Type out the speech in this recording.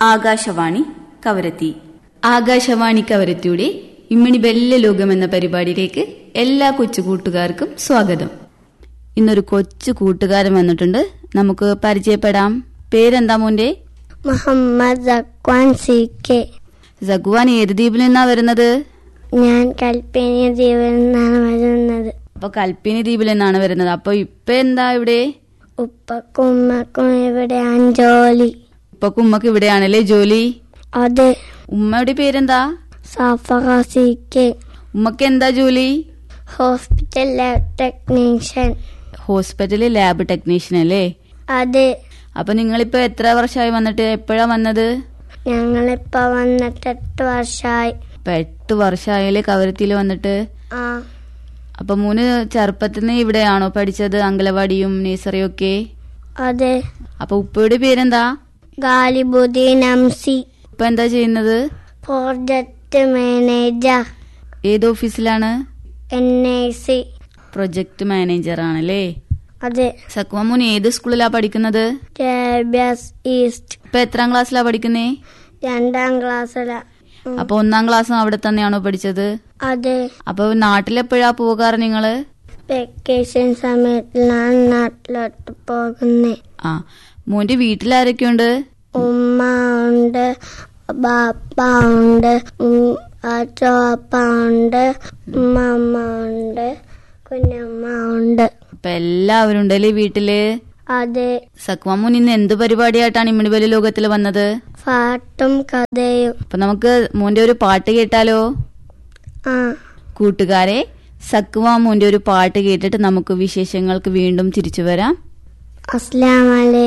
ആകാശവാണി കവരത്തി ആകാശവാണി കവരത്തിയുടെ ഇമ്മിണി ബെല്ല ലോകം എന്ന പരിപാടിയിലേക്ക് എല്ലാ കൊച്ചു കൂട്ടുകാർക്കും സ്വാഗതം ഇന്നൊരു കൊച്ചു കൂട്ടുകാരൻ വന്നിട്ടുണ്ട് നമുക്ക് പരിചയപ്പെടാം പേരെന്താ മോന്റെ മുഹമ്മദ് സക്വാൻ സി കെ സഗ്വാൻ ഏത് ദ്വീപിൽ നിന്നാ വരുന്നത് ഞാൻ കൽപ്പേനി ദ്വീപിൽ നിന്നാണ് വരുന്നത് അപ്പൊ കൽപ്പിനി ദ്വീപിൽ നിന്നാണ് വരുന്നത് അപ്പൊ ഇപ്പൊ എന്താ ഇവിടെ ഉപ്പക്കും ഉമ്മക്കും ഇവിടെയാണ് ജോലി ഇപ്പൊ ഉമ്മക്ക് ഇവിടെയാണല്ലേ ജോലി അത് ഉമ്മയുടെ പേരെന്താ സഫറ സി കെ ഉമ്മക്ക് എന്താ ജോലി ഹോസ്പിറ്റൽ ലാബ് ടെക്നീഷ്യൻ ഹോസ്പിറ്റലിൽ ലാബ് ടെക്നീഷ്യൻ അല്ലേ അത് അപ്പൊ നിങ്ങളിപ്പോ എത്ര വർഷമായി വന്നിട്ട് എപ്പോഴാ വന്നത് ഞങ്ങളിപ്പോ വന്നിട്ട് എട്ട് വർഷമായി ഇപ്പൊ എട്ട് വർഷമായാലേ കവരത്തിയിൽ വന്നിട്ട് ആ അപ്പൊ മൂന്ന് ചെറുപ്പത്തിൽ ഇവിടെയാണോ പഠിച്ചത് അങ്കലവാടിയും നേഴ്സറിയും ഒക്കെ അത് അപ്പൊ ഉപ്പയുടെ പേരെന്താ ഗാലിബുദ്ദീൻ അംസി ഇപ്പൊ എന്താ ചെയ്യുന്നത് പ്രോജക്റ്റ് മാനേജർ ഏത് ഓഫീസിലാണ് N I C project manager ആണല്ലേ അത് സക്വമൂൻ ഏത് സ്കൂളിലാ പഠിക്കുന്നത് ജാബിയസ് ഈസ്റ്റ് ഇപ്പൊ എത്രാം ക്ലാസ്സിലാ പഠിക്കുന്നേ രണ്ടാം ക്ലാസ്സില അപ്പൊ ഒന്നാം ക്ലാസ്സും അവിടെ തന്നെയാണോ പഠിച്ചത് അത് അപ്പൊ നാട്ടിലെപ്പോഴാ പോകാറ് നിങ്ങള് വെക്കേഷൻ സമയത്തിലാണ് നാട്ടിലോട്ട് പോകുന്നത് ആ മോന്റെ വീട്ടിലാരൊക്കെയുണ്ട് ഉമ്മ ഉണ്ട് ബാപ്പ ഉണ്ട് ചോപ്പ ഉണ്ട് ഉമ്മമ്മ ഉണ്ട് കുഞ്ഞമ്മ ഉണ്ട് അപ്പൊ എല്ലാവരും ഉണ്ടല്ലേ വീട്ടില് അത് സക്വാമൂൻ ഇന്ന് എന്ത് പരിപാടിയായിട്ടാണ് ഇമ്മിണിബലി ലോകത്തിൽ വന്നത് പാട്ടും കഥയും അപ്പൊ നമുക്ക് മോന്റെ ഒരു പാട്ട് കേട്ടാലോ ആ കൂട്ടുകാരെ സക്വാമൂന്റെ ഒരു പാട്ട് കേട്ടിട്ട് നമുക്ക് വിശേഷങ്ങൾക്ക് വീണ്ടും തിരിച്ചു വരാം അസ്ലാമലൈക്കും